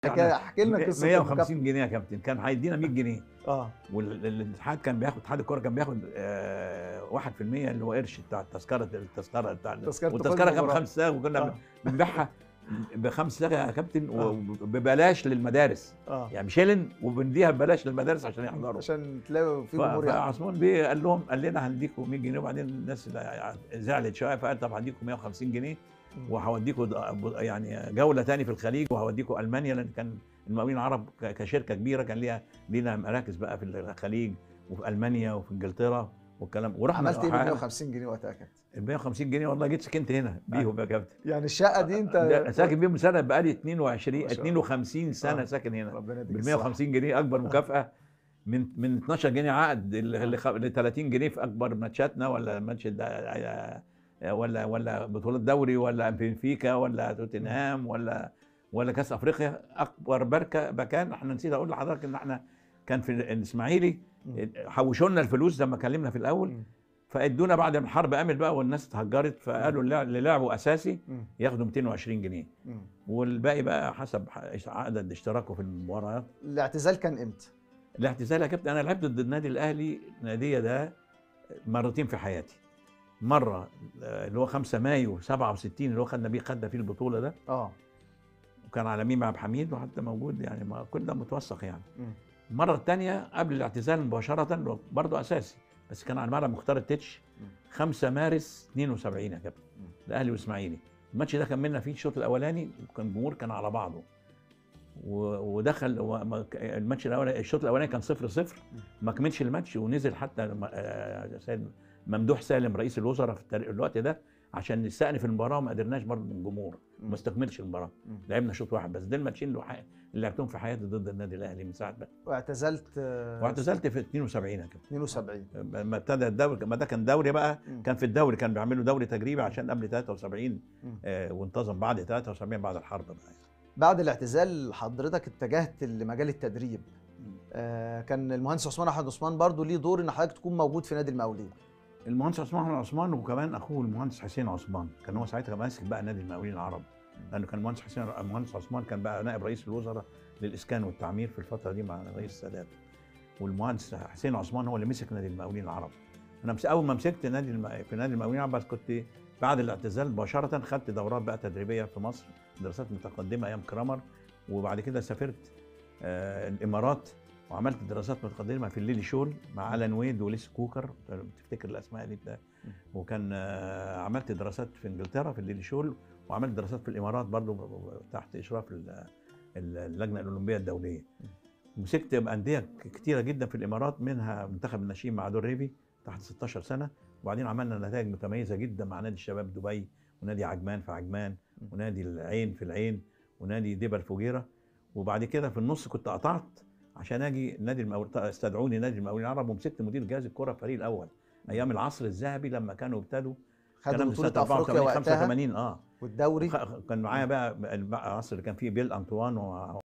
حكايه احكي لنا قصه المكافأة. 150 جنيه يا كابتن كان هيدينا 100 جنيه اه والاتحاد كان بياخد اتحاد الكوره كان بياخد آه 1% اللي هو قرش بتاع التذكره التذكره بتاع تذكرة والتذكره دخول كان المباراة. بخمس ساغ وكنا آه. بنبيعها بخمس ساغ يا كابتن آه. وببلاش للمدارس اه يعني شيلن وبنديها ببلاش للمدارس عشان يحضروا عشان تلاقوا في ف- جمهور يعني فعثمان بيه قال لهم قال لنا هنديكم 100 جنيه وبعدين الناس زعلت شويه فقال طب هديكم 150 جنيه وهوديكم د- يعني جوله تاني في الخليج وهوديكم المانيا لان كان المقاولين العرب ك- كشركه كبيره كان ليها لينا مراكز بقى في الخليج وفي المانيا وفي انجلترا والكلام ورحنا عملت ايه ب وح- 150 جنيه وقتها يا كابتن؟ ال 150 جنيه والله جيت سكنت هنا بيهم يا كابتن يعني الشقه دي انت ده ساكن بيهم سنه بقالي 22 ما شاء الله. 52 سنه آه. ساكن هنا ربنا يديك بال الصحة. 150 جنيه اكبر مكافاه من من 12 جنيه عقد ل 30 جنيه في اكبر ماتشاتنا ولا ماتش الد- ولا ولا بطولات دوري ولا بنفيكا ولا توتنهام ولا ولا كاس افريقيا اكبر بركه مكان احنا نسيت اقول لحضرتك ان احنا كان في الاسماعيلي مم. حوشوا لنا الفلوس زي ما كلمنا في الاول مم. فادونا بعد ما الحرب قامت بقى والناس اتهجرت فقالوا اللي اللي لعبوا اساسي مم. ياخدوا 220 جنيه مم. والباقي بقى حسب عدد اشتراكه في المباريات الاعتزال كان امتى؟ الاعتزال يا كابتن انا لعبت ضد النادي الاهلي ناديه ده مرتين في حياتي مره آه، اللي هو 5 مايو 67 اللي هو خدنا بيه خدنا فيه البطوله ده اه وكان على ميم عبد الحميد وحتى موجود يعني ما كل ده متوثق يعني مم. المره الثانيه قبل الاعتزال مباشره برضه اساسي بس كان على ملعب مختار التتش مم. 5 مارس 72 يا كابتن مم. الاهلي واسماعيلي الماتش ده كملنا فيه الشوط الاولاني وكان الجمهور كان على بعضه و- ودخل وما- الماتش الاولاني الشوط الاولاني كان 0 0 ما كملش الماتش ونزل حتى لما- آه، سيد ممدوح سالم رئيس الوزراء في التاريخ- الوقت ده عشان نستأنف المباراه وما قدرناش برضه من الجمهور مم. ما استكملش المباراه مم. لعبنا شوط واحد بس ده الماتشين اللي وح- اللي لعبتهم في حياتي ضد النادي الاهلي من ساعه ما واعتزلت آه، واعتزلت في 72 يا كابتن 72 لما ابتدى الدوري ما ده كان دوري بقى مم. كان في الدوري كان بيعملوا دوري تجريبي عشان قبل 73 مم. آه وانتظم بعد 73 بعد الحرب بقى بعد الاعتزال حضرتك اتجهت لمجال التدريب آه كان المهندس عثمان احمد عثمان برضو ليه دور ان حضرتك تكون موجود في نادي المقاولين المهندس عثمان أحمد عثمان وكمان اخوه المهندس حسين عثمان كان هو ساعتها ماسك بقى نادي المقاولين العرب لانه كان المهندس حسين المهندس عثمان كان بقى نائب رئيس الوزراء للاسكان والتعمير في الفتره دي مع رئيس السادات والمهندس حسين عثمان هو اللي مسك نادي المقاولين العرب انا مس- اول ما مسكت نادي الم... في نادي المقاولين العرب بس كنت بعد الاعتزال مباشره خدت دورات بقى تدريبيه في مصر دراسات متقدمه ايام كرامر وبعد كده سافرت آه الامارات وعملت دراسات متقدمه في الليلي شول مع الان ويد وليس كوكر تفتكر الاسماء دي بتاع وكان آه، عملت دراسات في انجلترا في الليلي شول وعملت دراسات في الامارات برضو تحت اشراف ال- ال- اللجنه الاولمبيه الدوليه مسكت انديه كتيره جدا في الامارات منها منتخب الناشئين مع دور ريفي تحت 16 سنه وبعدين عملنا نتائج متميزه جدا مع نادي الشباب دبي ونادي عجمان في عجمان ونادي العين في العين ونادي دبا الفجيره وبعد كده في النص كنت قطعت عشان اجي نادي المقاولين استدعوني نادي المقاولين العرب ومسكت مدير جهاز الكره في الفريق الاول ايام العصر الذهبي لما كانوا ابتدوا خدوا كلام بطوله سنة افريقيا 84 وقتها 85 اه والدوري وخ- كان معايا بقى العصر اللي كان فيه بيل انطوان و-